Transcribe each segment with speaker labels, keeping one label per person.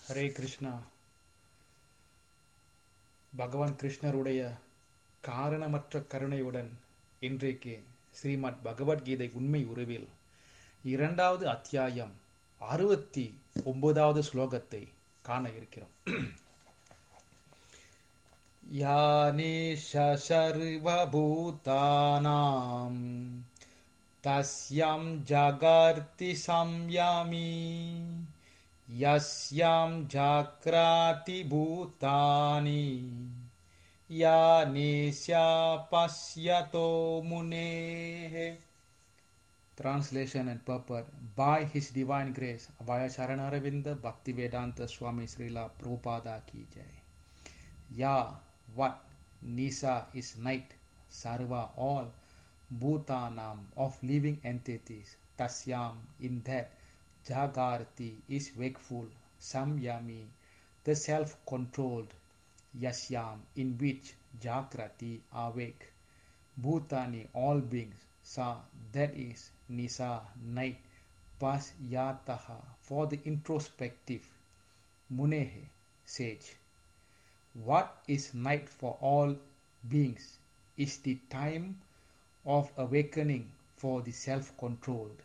Speaker 1: ஹரே கிருஷ்ணா பகவான் கிருஷ்ணருடைய காரணமற்ற கருணையுடன் இன்றைக்கு ஸ்ரீமத் பகவத்கீதை உண்மை உருவில் இரண்டாவது அத்தியாயம் அறுபத்தி ஒன்பதாவது ஸ்லோகத்தை காண இருக்கிறோம் யானேஷ சர்வபூதானாம் தஸ்யாம் ஜகர்த்தி சம்யாமி यस्यां जाक्राति भूतानि या नेस्या पश्यतो मुनेः Translation and purport By His Divine Grace, Abhaya Charanaravinda Bhaktivedanta Swami Srila Prabhupada Ki Jai. Ya, what? Nisa is night, Sarva all, Bhutanam of living entities, Tasyam in that, Jagarti is wakeful, Samyami, the self controlled, Yasyam, in which Jagrati awake, Bhutani, all beings, Sa, that is Nisa, night, Pasyataha, for the introspective, Munehe, sage. What is night for all beings is the time of awakening for the self controlled.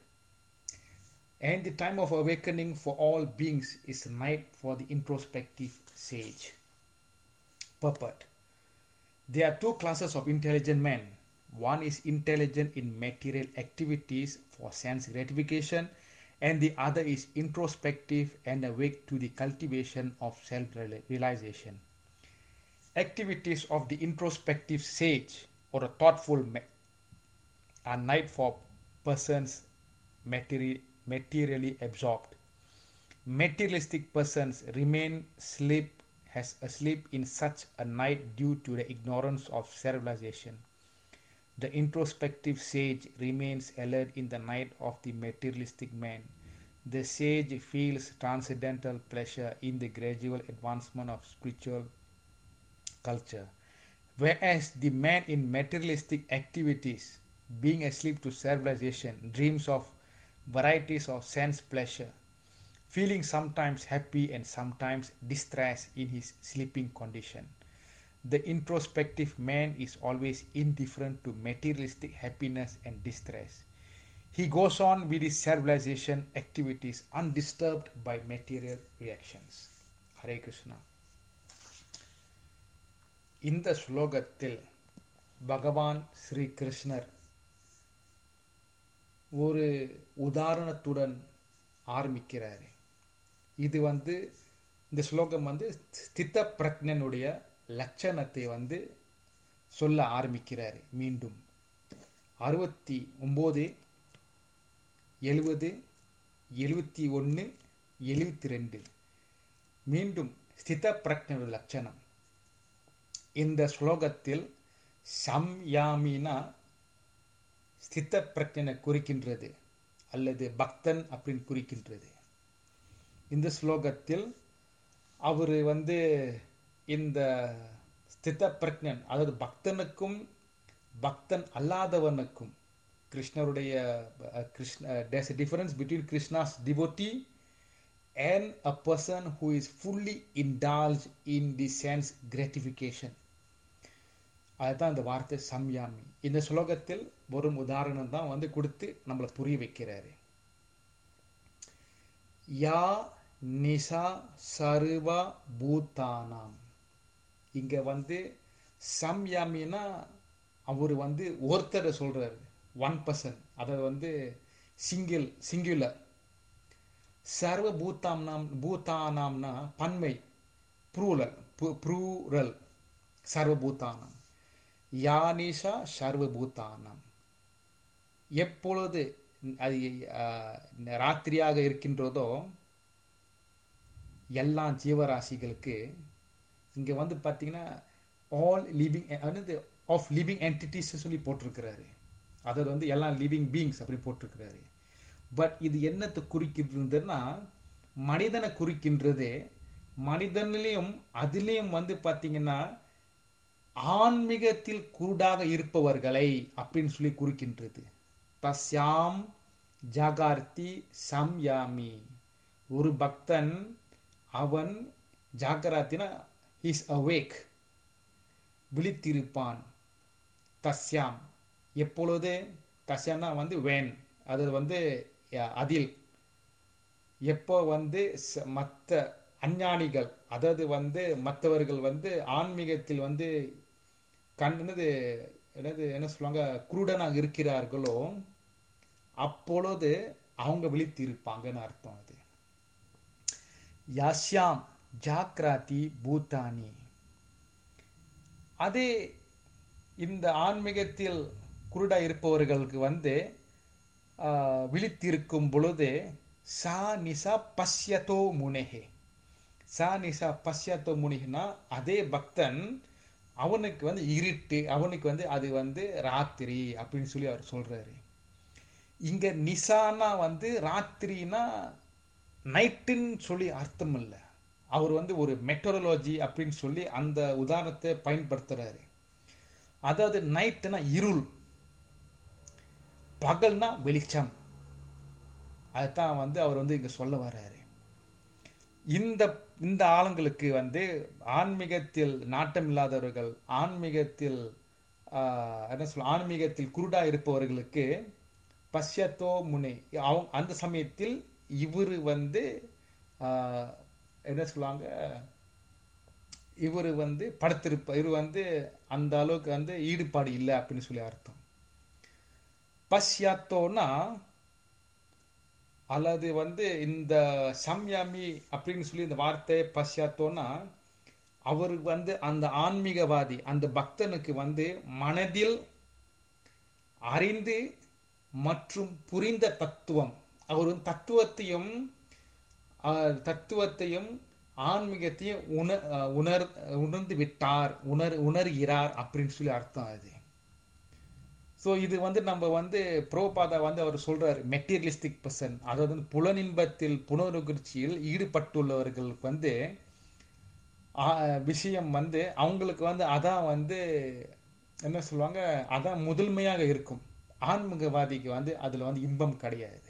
Speaker 1: And the time of awakening for all beings is night for the introspective sage. Purport There are two classes of intelligent men. One is intelligent in material activities for sense gratification, and the other is introspective and awake to the cultivation of self realization. Activities of the introspective sage or a thoughtful ma- are night for persons material materially absorbed. Materialistic persons remain sleep as asleep in such a night due to the ignorance of self-realization. The introspective sage remains alert in the night of the materialistic man. The sage feels transcendental pleasure in the gradual advancement of spiritual culture, whereas the man in materialistic activities, being asleep to self-realization, dreams of varieties of sense pleasure, feeling sometimes happy and sometimes distress in his sleeping condition. The introspective man is always indifferent to materialistic happiness and distress. He goes on with his self realization activities undisturbed by material reactions. Hare Krishna. இந்த ஸ்லோகத்தில் பகவான் ஸ்ரீ கிருஷ்ணர் ஒரு உதாரணத்துடன் ஆரம்பிக்கிறாரு இது வந்து இந்த ஸ்லோகம் வந்து ஸ்தித பிரக்னனுடைய லட்சணத்தை வந்து சொல்ல ஆரம்பிக்கிறாரு மீண்டும் அறுபத்தி ஒம்பது எழுபது எழுபத்தி ஒன்று எழுபத்தி ரெண்டு மீண்டும் ஸ்தித பிரக்னனுடைய லட்சணம் இந்த ஸ்லோகத்தில் சம்யாமினா ஸ்தித்த பிரஜனை குறிக்கின்றது அல்லது பக்தன் அப்படின்னு குறிக்கின்றது இந்த ஸ்லோகத்தில் அவர் வந்து இந்த ஸ்தித பிரஜன் அதாவது பக்தனுக்கும் பக்தன் அல்லாதவனுக்கும் கிருஷ்ணருடைய Krishna there's a difference between Krishna's devotee and a person who is fully indulge in the sense gratification அதுதான் இந்த வார்த்தை சம்யாமி இந்த ஸ்லோகத்தில் வரும் உதாரணம் தான் வந்து கொடுத்து நம்மளை புரிய வைக்கிறாரு யா நிசா சர்வ பூத்தானாம் இங்க வந்து சம்யாமினா அவர் வந்து ஒருத்தரை சொல்றாரு ஒன் பர்சன் அதை வந்து சிங்கிள் சிங்குலர் சர்வ பூத்தாம் நாம் பூத்தானாம்னா பன்மை ப்ரூரல் ப்ரூரல் சர்வபூத்தானம் யானிஷா சர்வபூதானம் எப்பொழுது அது ராத்திரியாக இருக்கின்றதோ எல்லா ஜீவராசிகளுக்கு இங்க வந்து பார்த்தீங்கன்னா ஆல் லிவிங் வந்து ஆஃப் லிவிங் என்டிட்டிஸ் சொல்லி போட்டிருக்கிறாரு அதாவது வந்து எல்லா லிவிங் பீங்ஸ் அப்படி போட்டிருக்கிறாரு பட் இது என்னத்தை குறிக்கின்றதுன்னா மனிதனை குறிக்கின்றது மனிதனிலையும் அதுலேயும் வந்து பார்த்தீங்கன்னா ஆன்மீகத்தில் குருடாக இருப்பவர்களை அப்படின்னு சொல்லி குறிக்கின்றது தஸ்யாம் ஜகார்த்தி சம்யாமி ஒரு பக்தன் அவன் ஜாகராத்தினா இஸ் அவேக் விழித்திருப்பான் தஸ்யாம் எப்பொழுது தஸ்யாம்னா வந்து வேன் அது வந்து அஹ், அதில் எப்போ வந்து மற்ற அஞ்ஞானிகள் அதாவது வந்து மற்றவர்கள் வந்து ஆன்மீகத்தில் வந்து கண் என்னது என்னது என்ன சொல்லுவாங்க குருடனாக இருக்கிறார்களோ அப்பொழுது அவங்க விழித்திருப்பாங்கன்னு அர்த்தம் அது யாஸ்யாம் ஜாக்ராதி பூத்தானி அதே இந்த ஆன்மீகத்தில் குருடா இருப்பவர்களுக்கு வந்து ஆஹ், விழித்திருக்கும் பொழுது சா நிசா பஷ்யதோ முனேஹே சா நிசா பஷ்யத்தோ முனிகனா அதே பக்தன் அவனுக்கு வந்து இருட்டு அவனுக்கு வந்து அது வந்து ராத்திரி அப்படின்னு சொல்லி அவர் சொல்றாரு இங்க நிசானா வந்து ராத்திரினா நைட்டுன்னு சொல்லி அர்த்தம் இல்லை அவர் வந்து ஒரு மெட்டரலஜி அப்படின்னு சொல்லி அந்த உதாரணத்தை பயன்படுத்துறாரு அதாவது நைட்டுனா இருள் பகல்னா வெளிச்சம் அதுதான் வந்து அவர் வந்து இங்க சொல்ல வர்றாரு இந்த இந்த ஆளுங்களுக்கு வந்து ஆன்மீகத்தில் நாட்டம் இல்லாதவர்கள் ஆன்மீகத்தில் ஆஹ், என்ன சொல்ல ஆன்மீகத்தில் குருடா இருப்பவர்களுக்கு பஷ்யத்தோ முனி அவங்க அந்த சமயத்தில் இவர் வந்து ஆஹ், என்ன சொல்லுவாங்க இவர் வந்து படுத்திருப்ப இவர் வந்து அந்த அளவுக்கு வந்து ஈடுபாடு இல்லை அப்படின்னு சொல்லி அர்த்தம் பஷ்யாத்தோன்னா அல்லது வந்து இந்த சம்யாமி அப்படின்னு சொல்லி இந்த வார்த்தை பஷ்யாத்தோன்னா அவருக்கு வந்து அந்த ஆன்மீகவாதி அந்த பக்தனுக்கு வந்து மனதில் அறிந்து மற்றும் புரிந்த தத்துவம் அவர் வந்து தத்துவத்தையும் ஆஹ், தத்துவத்தையும் ஆன்மீகத்தையும் உண ஆஹ், உணர் உணர்ந்து விட்டார் உணர் உணர்கிறார் அப்படின்னு சொல்லி அர்த்தம் அது ஸோ இது வந்து நம்ம வந்து புரோபாதா வந்து அவர் சொல்றாரு மெட்டீரியலிஸ்டிக் பர்சன் அதாவது வந்து புலனின்பத்தில் புனருகிர்ச்சியில் ஈடுபட்டுள்ளவர்களுக்கு வந்து ஆ, விஷயம் வந்து அவங்களுக்கு வந்து அதான் வந்து என்ன சொல்லுவாங்க அதான் முதன்மையாக இருக்கும் ஆன்மீகவாதிக்கு வந்து அதுல வந்து இன்பம் கிடையாது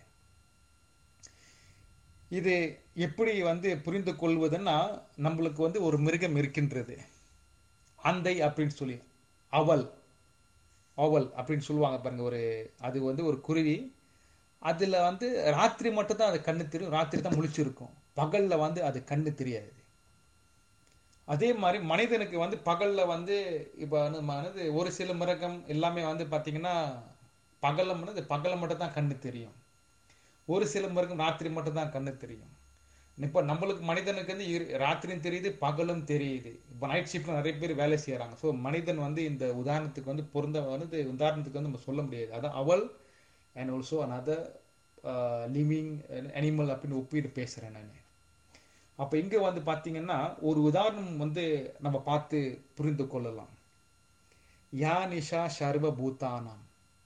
Speaker 1: இது எப்படி வந்து புரிந்து கொள்வதுன்னா நம்மளுக்கு வந்து ஒரு மிருகம் இருக்கின்றது அந்தை அப்படின்னு சொல்லி அவல் ஓவல் அப்படின்னு சொல்லுவாங்க பாருங்க ஒரு அது வந்து ஒரு குருவி அதுல வந்து ராத்திரி மட்டும் தான் அது கண்ணு தெரியும் ராத்திரி தான் முழிச்சிருக்கும் பகல்ல வந்து அது கண்ணு தெரியாது அதே மாதிரி மனிதனுக்கு வந்து பகல்ல வந்து இப்போ வந்து மனது ஒரு சில மிருகம் எல்லாமே வந்து பாத்தீங்கன்னா பகல்ல மட்டும் பகல்ல மட்டும் தான் கண்ணு தெரியும் ஒரு சில மிருகம் ராத்திரி மட்டும் தான் கண்ணு தெரியும் இப்போ நம்மளுக்கு மனிதனுக்கு வந்து இரு- ராத்திரியும் தெரியுது பகலும் தெரியுது இப்போ நைட் ஷிஃப்ட்ல நிறைய பேர் வேலை செய்யறாங்க ஸோ மனிதன் வந்து இந்த உதாரணத்துக்கு வந்து பொருந்த வந்து உதாரணத்துக்கு வந்து நம்ம சொல்ல முடியாது அதான் அவள் and also another living animal அப்படின்னு ஒப்பிட்டு பேசுறேன் நான் அப்போ இங்க வந்து பாத்தீங்கன்னா ஒரு உதாரணம் வந்து நம்ம பார்த்து புரிந்து கொள்ளலாம் யா நிஷா சர்வ பூதானாம்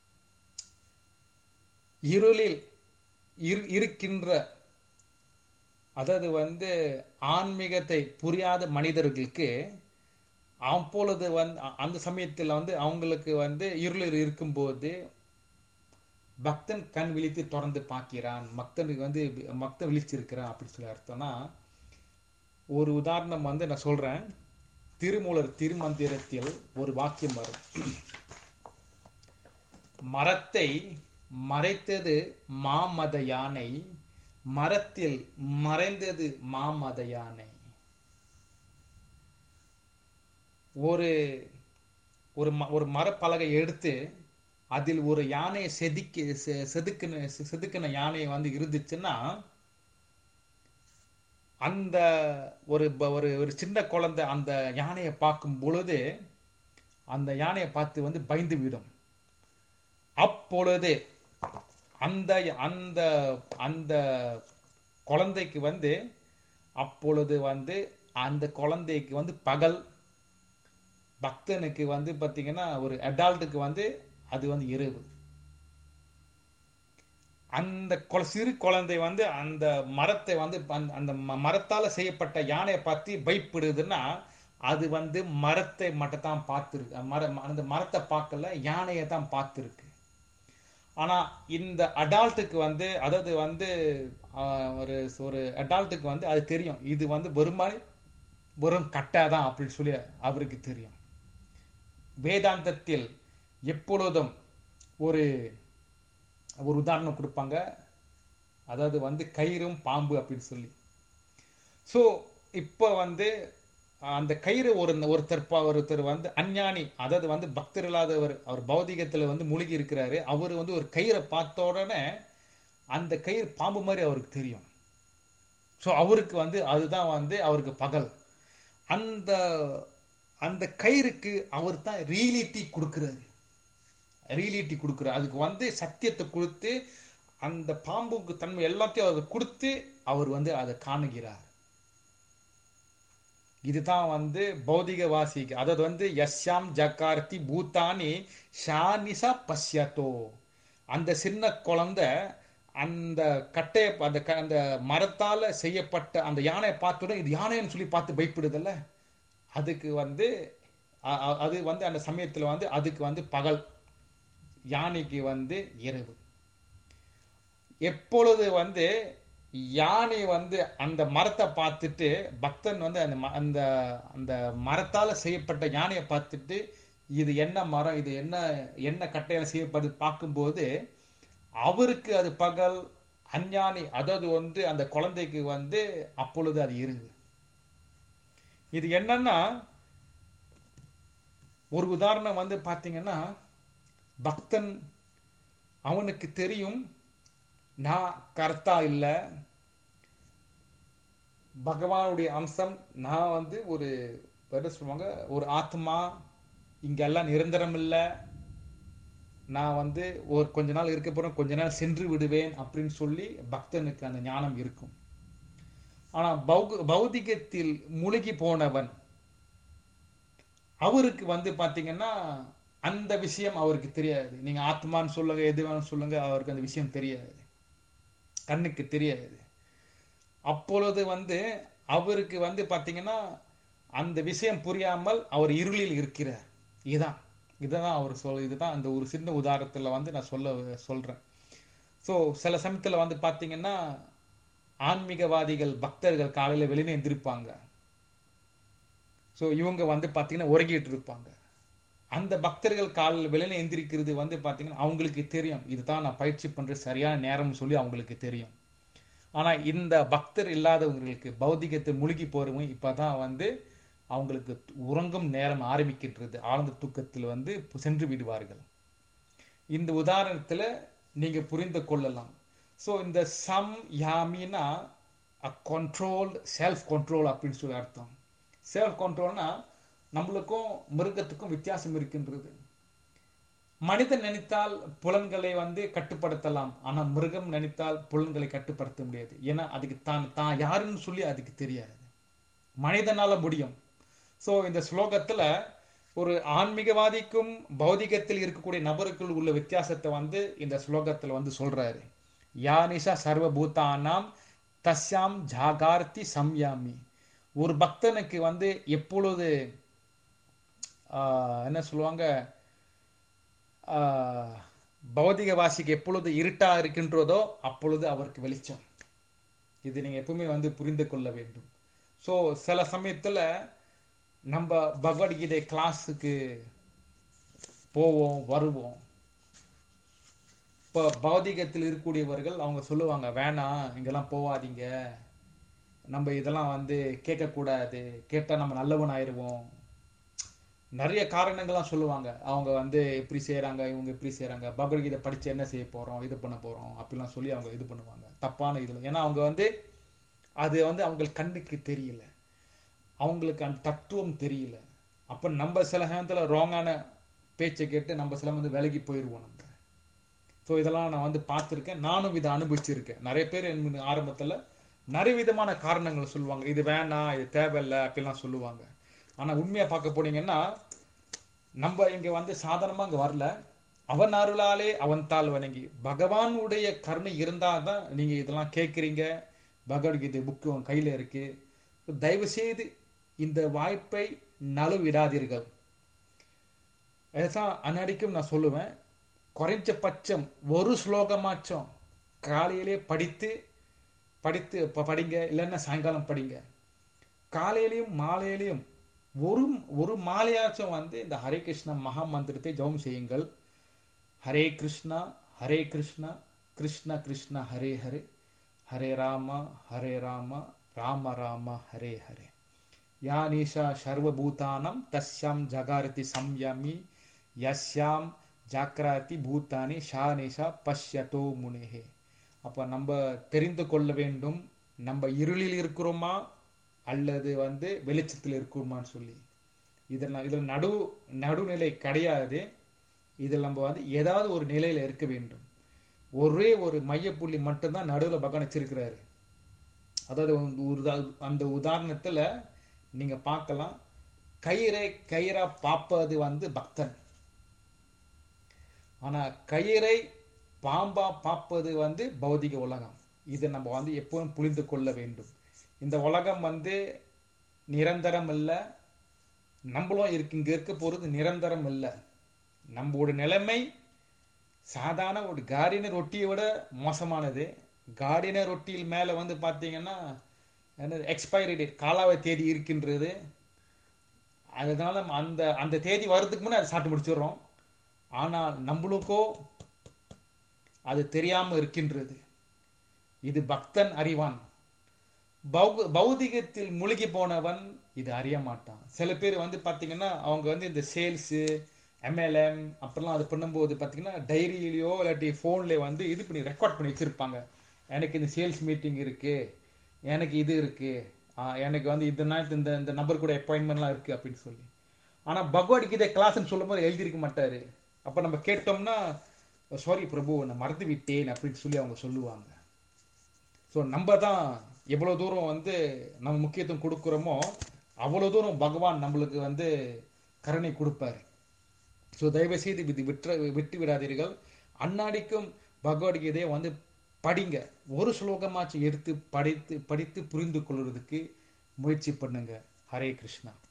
Speaker 1: இருளில் இரு- இருக்கின்ற அதாவது வந்து ஆன்மீகத்தை புரியாத மனிதர்களுக்கு அப்பொழுது வந்து அ- அந்த சமயத்தில் வந்து அவங்களுக்கு வந்து இருளில் இருக்கும்போது பக்தன் கண் விழித்து தொடர்ந்து பார்க்கிறான் பக்தனுக்கு வந்து பக்தன் விழிச்சிருக்கிறான் அப்படின்னு சொல்லி அர்த்தம்னா ஒரு உதாரணம் வந்து நான் சொல்றேன் திருமூலர் திருமந்திரத்தில் ஒரு வாக்கியம் வரும் மரத்தை மறைத்தது மாமத யானை மரத்தில் மறைந்தது மாமத யானை ஒரு ஒரு ம- ஒரு மரப்பலகை எடுத்து அதில் ஒரு யானையை செதுக்கி செ- செதுக்குன செ- செதுக்கின யானை வந்து இருந்துச்சுன்னா அந்த ஒரு ப- ஒரு ஒரு சின்ன குழந்தை அந்த யானையை பார்க்கும் பொழுது அந்த யானையை பார்த்து வந்து பயந்து விடும் அப்பொழுது அந்த அந்த அந்த குழந்தைக்கு வந்து அப்பொழுது வந்து அந்த குழந்தைக்கு வந்து பகல் பக்தனுக்கு வந்து பாத்தீங்கன்னா ஒரு அடால்ட்டுக்கு வந்து அது வந்து இரவு அந்த கொ- சிறு குழந்தை வந்து அந்த மரத்தை வந்து அந்த- அந்த ம- மரத்தால செய்யப்பட்ட யானையை பார்த்து பயப்படுதுன்னா அது வந்து மரத்தை மட்டும் தான் பார்த்துருக்கு மர அந்த மரத்தை பார்க்கல யானையை தான் பார்த்துருக்கு ஆனா இந்த அடால்ட்டுக்கு வந்து அதாவது வந்து ஆஹ், ஒரு ஒரு அடால்ட்டுக்கு வந்து அது தெரியும் இது வந்து வெறுமாதிரி வெறும் கட்டை தான் அப்படின்னு சொல்லி அவருக்கு தெரியும் வேதாந்தத்தில் எப்பொழுதும் ஒரு ஒரு உதாரணம் கொடுப்பாங்க அதாவது வந்து கயிறும் பாம்பு அப்படின்னு சொல்லி ஸோ இப்போ வந்து அந்த கயிறு ஒரு ஒருத்தர் ப- ஒருத்தர் வந்து அஞ்ஞானி அதாவது வந்து பக்தர் இல்லாதவர் அவர் பௌதிகத்தில் வந்து மூழ்கி இருக்கிறாரு அவர் வந்து ஒரு கயிறை பார்த்த உடனே அந்த கயிறு பாம்பு மாதிரி அவருக்கு தெரியும் ஸோ அவருக்கு வந்து அதுதான் வந்து அவருக்கு பகல் அந்த அந்த கயிறுக்கு அவர் தான் ரியலிட்டி கொடுக்குறாரு ரியலிட்டி கொடுக்குறாரு அதுக்கு வந்து சத்தியத்தை கொடுத்து அந்த பாம்புக்கு தன்மை எல்லாத்தையும் அவர் கொடுத்து அவர் வந்து அதை காணுகிறார் இதுதான் வந்து பௌதிகவாசிக்கு அதாவது வந்து யஸ்யாம் ஜக்கார்த்தி பூத்தானி ஷானிசா பஷ்யத்தோ அந்த சின்ன குழந்தை அந்த கட்டையை அந்த க- அந்த மரத்தால செய்யப்பட்ட அந்த யானையை பார்த்தோட இது யானைன்னு சொல்லி பார்த்து பயப்படுதல்ல அதுக்கு வந்து அ- அ- அது வந்து அந்த சமயத்துல வந்து அதுக்கு வந்து பகல் யானைக்கு வந்து இரவு எப்பொழுது வந்து யானை வந்து அந்த மரத்தை பார்த்துட்டு பக்தன் வந்து அந்த ம- அந்த அந்த மரத்தால செய்யப்பட்ட யானையை பார்த்துட்டு இது என்ன மரம் இது என்ன என்ன கட்டையால செய்யப்படுது பார்க்கும்போது அவருக்கு அது பகல் அஞ்ஞானி அதாவது வந்து அந்த குழந்தைக்கு வந்து அப்பொழுது அது இருது இது என்னன்னா ஒரு உதாரணம் வந்து பாத்தீங்கன்னா பக்தன் அவனுக்கு தெரியும் நான் கர்த்தா இல்லை பகவானுடைய அம்சம் நான் வந்து ஒரு என்ன சொல்லுவாங்க ஒரு ஆத்மா இங்கெல்லாம் நிரந்தரம் இல்லை நான் வந்து ஒரு கொஞ்ச நாள் இருக்க போறேன் கொஞ்ச நாள் சென்று விடுவேன் அப்படின்னு சொல்லி பக்தனுக்கு அந்த ஞானம் இருக்கும் ஆனா பௌக பௌதிகத்தில் முழுகி போனவன் அவருக்கு வந்து பாத்தீங்கன்னா அந்த விஷயம் அவருக்கு தெரியாது நீங்க ஆத்மான்னு சொல்லுங்க எது வேணும் சொல்லுங்க அவருக்கு அந்த விஷயம் தெரியாது கண்ணுக்கு தெரியாது அப்பொழுது வந்து அவருக்கு வந்து பாத்தீங்கன்னா அந்த விஷயம் புரியாமல் அவர் இருளில் இருக்கிறார் இதுதான் இதுதான் அவர் சொல் இதுதான் அந்த ஒரு சின்ன உதாரணத்துல வந்து நான் சொல்ல சொல்றேன் ஸோ சில சமயத்துல வந்து பாத்தீங்கன்னா ஆன்மீகவாதிகள் பக்தர்கள் காலையில வெளியே எந்திரிப்பாங்க ஸோ இவங்க வந்து பாத்தீங்கன்னா உறங்கிட்டு இருப்பாங்க அந்த பக்தர்கள் காலையில் வெளியில எந்திரிக்கிறது வந்து பாத்தீங்கன்னா அவங்களுக்கு தெரியும் இதுதான் நான் பயிற்சி பண்ற சரியான நேரம்னு சொல்லி அவங்களுக்கு தெரியும் ஆனா இந்த பக்தர் இல்லாதவங்களுக்கு பௌதிகத்தை முழுகி போறவங்க இப்பதான் வந்து அவங்களுக்கு உறங்கும் நேரம் ஆரம்பிக்கின்றது ஆழ்ந்த தூக்கத்தில் வந்து சென்று விடுவார்கள் இந்த உதாரணத்துல நீங்க புரிந்து கொள்ளலாம் ஸோ இந்த சம் யாமினா கண்ட்ரோல் செல்ஃப் கண்ட்ரோல் அப்படின்னு சொல்லி அர்த்தம் செல்ஃப் கண்ட்ரோல்னா நம்மளுக்கும் மிருகத்துக்கும் வித்தியாசம் இருக்கின்றது மனிதன் நினைத்தால் புலன்களை வந்து கட்டுப்படுத்தலாம் ஆனா மிருகம் நினைத்தால் புலன்களை கட்டுப்படுத்த முடியாது ஏன்னா அதுக்கு தான் தான் யாருன்னு சொல்லி அதுக்கு தெரியாது மனிதனால முடியும் சோ இந்த ஸ்லோகத்துல ஒரு ஆன்மீகவாதிக்கும் பௌதிகத்தில் இருக்கக்கூடிய நபருக்குள் உள்ள வித்தியாசத்தை வந்து இந்த ஸ்லோகத்துல வந்து சொல்றாரு யானிஷா சர்வபூதானாம் தஸ்யாம் ஜாகார்த்தி சம்யாமி ஒரு பக்தனுக்கு வந்து எப்பொழுது ஆஹ், என்ன சொல்லுவாங்க ஆஹ், பௌதிகவாசிக்கு எப்பொழுது இருட்டா இருக்கின்றதோ அப்பொழுது அவருக்கு வெளிச்சம் இது நீங்க எப்பவுமே வந்து புரிந்து கொள்ள வேண்டும் ஸோ சில சமயத்துல நம்ம பகவத்கீதை கிளாஸுக்கு போவோம் வருவோம் இப்போ பௌதிகத்தில் இருக்கக்கூடியவர்கள் அவங்க சொல்லுவாங்க வேணாம் இங்கெல்லாம் போவாதீங்க நம்ம இதெல்லாம் வந்து கேட்கக்கூடாது கேட்டால் நம்ம நல்லவன் ஆயிடுவோம் நிறைய காரணங்கள்லாம் சொல்லுவாங்க அவங்க வந்து இப்படி செய்கிறாங்க இவங்க இப்படி செய்கிறாங்க பகவத்கீதை படித்து என்ன செய்ய போகிறோம் இது பண்ண போகிறோம் அப்படிலாம் சொல்லி அவங்க இது பண்ணுவாங்க தப்பான இதில் ஏன்னா அவங்க வந்து அது வந்து அவங்களுக்கு கண்ணுக்கு தெரியல அவங்களுக்கு அந்த தத்துவம் தெரியல அப்போ நம்ம சில நேரத்தில் ராங்கான பேச்சை கேட்டு நம்ம சில வந்து விலகி போயிடுவோம் நம்ம ஸோ இதெல்லாம் நான் வந்து பார்த்துருக்கேன் நானும் இதை அனுபவிச்சிருக்கேன் நிறைய பேர் என் ஆரம்பத்தில் நிறைய விதமான காரணங்கள் சொல்லுவாங்க இது வேணாம் இது தேவையில்லை அப்படிலாம் சொல்லுவாங்க ஆனால் உண்மையாக பார்க்க போனீங்கன்னா நம்ம இங்கே வந்து சாதாரணமாக இங்கே வரல அவன் அருளாலே அவன் தாள் வணங்கி பகவானுடைய கருணை இருந்தால் தான் நீங்கள் இதெல்லாம் கேட்குறீங்க பகவத்கீதை புக்கு உன் கையில் இருக்கு தயவு செய்து இந்த வாய்ப்பை நழுவிடாதீர்கள் இதுதான் அன்னடிக்கும் நான் சொல்லுவேன் குறைஞ்சபட்சம் ஒரு ஸ்லோகமாச்சும் காலையிலே படித்து படித்து இப்போ படிங்க இல்லைன்னா சாயங்காலம் படிங்க காலையிலையும் மாலையிலையும் ஒரு ஒரு மாலையாச்சும் வந்து இந்த ஹரே கிருஷ்ணா மகா மந்திரத்தை ஜெபம் செய்யுங்கள் ஹரே கிருஷ்ணா ஹரே கிருஷ்ணா கிருஷ்ண கிருஷ்ண ஹரே ஹரே ஹரே ராம ஹரே ராம ராம ராம ஹரே ஹரே யா நீஷா சர்வபூதானம் தஸ்யாம் ஜகாரதி சம்யமி யஸ்யாம் ஜாக்கிராதி பூத்தானி ஷா நிஷா பஷ்யதோ முனேஹே அப்போ நம்ம தெரிந்து கொள்ள வேண்டும் நம்ம இருளில் இருக்கிறோமா அல்லது வந்து வெளிச்சத்தில் இருக்கிறோமான்னு சொல்லி இதில் இதில் நடு நடுநிலை கிடையாது இதில் நம்ம வந்து ஏதாவது ஒரு நிலையில் இருக்க வேண்டும் ஒரே ஒரு மையப்புள்ளி மட்டும்தான் நடுவில் பகவான் வச்சிருக்கிறாரு அதாவது ஒரு அந்த உதாரணத்தில் நீங்கள் பார்க்கலாம் கயிறை கயிறா பார்ப்பது வந்து பக்தன் ஆனால் கயிறை பாம்பா பார்ப்பது வந்து பௌதிக உலகம் இதை நம்ம வந்து எப்பவும் புரிந்து கொள்ள வேண்டும் இந்த உலகம் வந்து நிரந்தரம் இல்லை நம்மளும் இருக்கு இங்கே இருக்க போகிறது நிரந்தரம் இல்லை நம்மளோட நிலைமை சாதாரண ஒரு கார்டினர் ரொட்டியை விட மோசமானது கார்டினர் ரொட்டியில் மேலே வந்து பார்த்தீங்கன்னா என்னது எக்ஸ்பைரி டேட் காலாவ தேதி இருக்கின்றது அதனால அந்த அந்த தேதி வர்றதுக்கு முன்னே அதை சாப்பிட்டு முடிச்சிடுறோம் ஆனால் நம்மளுக்கோ அது தெரியாமல் இருக்கின்றது இது பக்தன் அறிவான் பௌதிகத்தில் மூழ்கி போனவன் இது அறிய மாட்டான் சில பேர் வந்து பார்த்தீங்கன்னா அவங்க வந்து இந்த சேல்ஸு எம்எல்எம் அப்படிலாம் அது பண்ணும்போது பார்த்தீங்கன்னா டைரியிலையோ இல்லாட்டி ஃபோன்லேயே வந்து இது பண்ணி ரெக்கார்ட் பண்ணி வச்சுருப்பாங்க எனக்கு இந்த சேல்ஸ் மீட்டிங் இருக்குது எனக்கு இது இருக்குது எனக்கு வந்து இந்த நாள் இந்த இந்த நம்பர் கூட அப்பாயின்மெண்ட்லாம் இருக்குது அப்படின்னு சொல்லி ஆனால் பகவத்கீதை கிளாஸ்ன்னு சொல்லும்போது எழுதியிருக்க மாட்டார் அப்போ நம்ம கேட்டோம்னா சாரி பிரபு நான் மறந்து விட்டேன் அப்படின்னு சொல்லி அவங்க சொல்லுவாங்க ஸோ நம்ம தான் எவ்வளோ தூரம் வந்து நம்ம முக்கியத்துவம் கொடுக்குறோமோ அவ்வளோ தூரம் பகவான் நம்மளுக்கு வந்து கருணை கொடுப்பாரு ஸோ தயவுசெய்து இது விட்டு விட்டு விடாதீர்கள் அன்னாடிக்கும் பகவத்கீதையை வந்து படிங்க ஒரு ஸ்லோகமாச்சும் எடுத்து படித்து படித்து புரிந்து கொள்வதற்கு முயற்சி பண்ணுங்க ஹரே கிருஷ்ணா